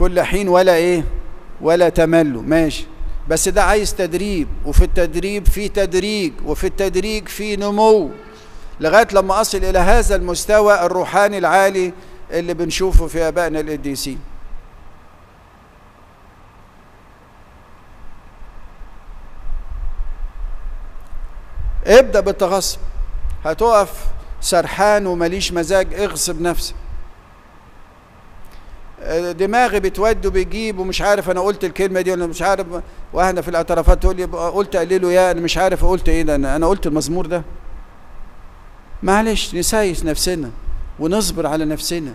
كل حين ولا ايه ولا تملوا ماشي بس ده عايز تدريب وفي التدريب في تدريج وفي التدريج في نمو لغايه لما اصل الى هذا المستوى الروحاني العالي اللي بنشوفه في ابائنا القديسين ابدا بالتغصب هتقف سرحان ومليش مزاج اغصب نفسك دماغي بتود وبيجيب ومش عارف انا قلت الكلمه دي ولا مش عارف واحده في الاعترافات تقول لي قلت قليله يا انا مش عارف قلت ايه ده انا انا قلت المزمور ده معلش نسايس نفسنا ونصبر على نفسنا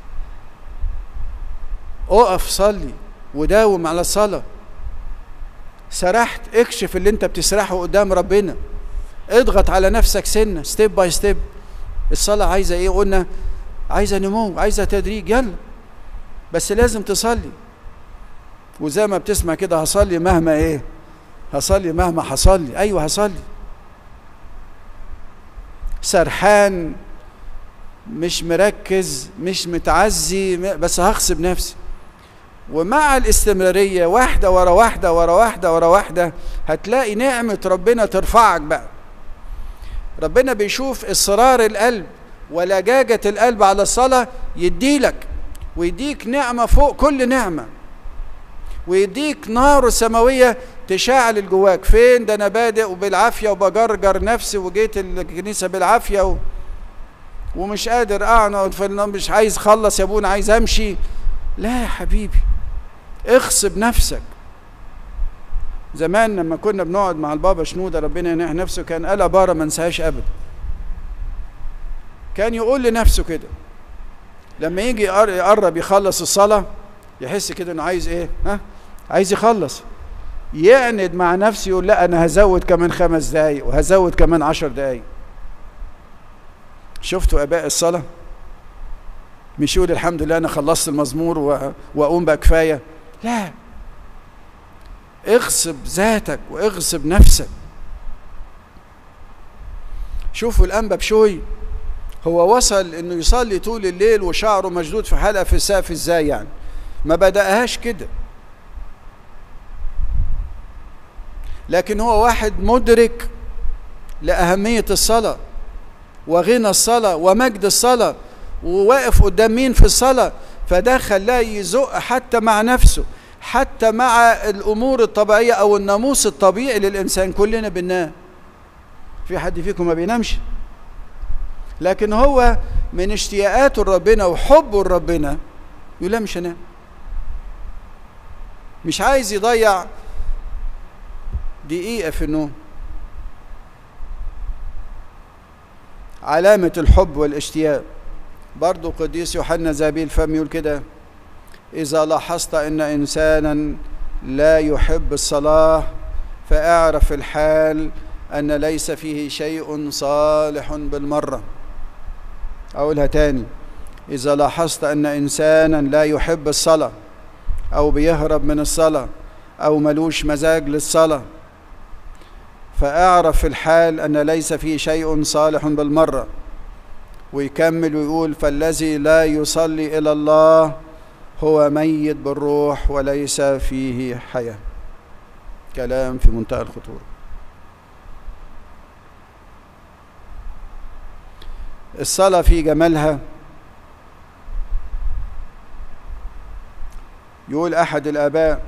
اقف صلي وداوم على الصلاه سرحت اكشف اللي انت بتسرحه قدام ربنا اضغط على نفسك سنه ستيب باي ستيب الصلاه عايزه ايه قلنا عايزه نمو عايزه تدريج يلا بس لازم تصلي وزي ما بتسمع كده هصلي مهما ايه هصلي مهما حصلي ايوه هصلي سرحان مش مركز مش متعزي بس هغصب نفسي ومع الاستمرارية واحدة ورا واحدة ورا واحدة ورا واحدة هتلاقي نعمة ربنا ترفعك بقى ربنا بيشوف اصرار القلب ولجاجة القلب على الصلاة يديلك ويديك نعمة فوق كل نعمة ويديك نار سماوية تشعل جواك فين ده أنا بادئ وبالعافية وبجرجر نفسي وجيت الكنيسة بالعافية و... ومش قادر أقعد مش عايز أخلص يا أبونا عايز أمشي لا يا حبيبي اغصب نفسك زمان لما كنا بنقعد مع البابا شنودة ربنا ينح نفسه كان قال عبارة ما انساهاش أبدا كان يقول لنفسه كده لما يجي يقرب يخلص الصلاة يحس كده انه عايز ايه ها عايز يخلص يعند مع نفسه يقول لا انا هزود كمان خمس دقايق وهزود كمان عشر دقايق شفتوا اباء الصلاة مش يقول الحمد لله انا خلصت المزمور و... واقوم بقى كفاية لا اغصب ذاتك واغصب نفسك شوفوا الانبا بشوي هو وصل انه يصلي طول الليل وشعره مشدود في حلقه في السقف ازاي يعني ما بدأهاش كده لكن هو واحد مدرك لأهمية الصلاة وغنى الصلاة ومجد الصلاة وواقف قدام مين في الصلاة فده خلاه يزق حتى مع نفسه حتى مع الأمور الطبيعية أو الناموس الطبيعي للإنسان كلنا بننام في حد فيكم ما بينامش لكن هو من اشتياقاته لربنا وحبه لربنا يقول لا مش هنام مش عايز يضيع دقيقة في النوم علامة الحب والاشتياق برضو قديس يوحنا زابيل فم يقول كده إذا لاحظت أن إنسانا لا يحب الصلاة فاعرف الحال أن ليس فيه شيء صالح بالمرة أقولها تاني إذا لاحظت أن إنسانا لا يحب الصلاة أو بيهرب من الصلاة أو ملوش مزاج للصلاة فاعرف الحال أن ليس فيه شيء صالح بالمرة ويكمل ويقول فالذي لا يصلي إلى الله هو ميت بالروح وليس فيه حياة كلام في منتهى الخطورة الصلاة في جمالها يقول أحد الآباء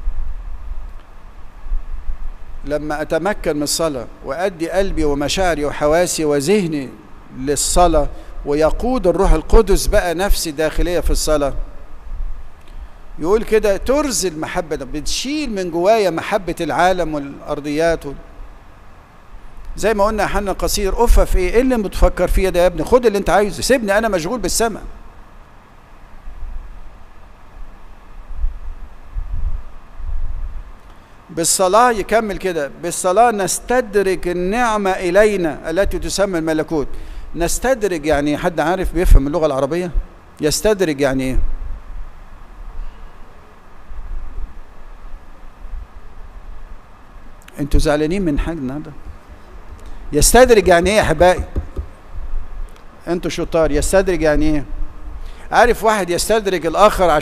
لما أتمكن من الصلاة وأدي قلبي ومشاعري وحواسي وذهني للصلاة ويقود الروح القدس بقى نفسي داخلية في الصلاة يقول كده ترزل محبة بتشيل من جوايا محبة العالم والأرضيات وال... زي ما قلنا حنا قصير أفة في إيه؟ إيه اللي بتفكر فيه ده يا ابني؟ خد اللي أنت عايزه، سيبني أنا مشغول بالسماء. بالصلاة يكمل كده، بالصلاة نستدرك النعمة إلينا التي تسمى الملكوت. نستدرج يعني حد عارف بيفهم اللغة العربية؟ يستدرج يعني إيه؟ انتوا زعلانين من حاجة النهارده؟ يستدرج يعني ايه يا احبائي انتوا شطار يستدرج يعني ايه عارف واحد يستدرج الاخر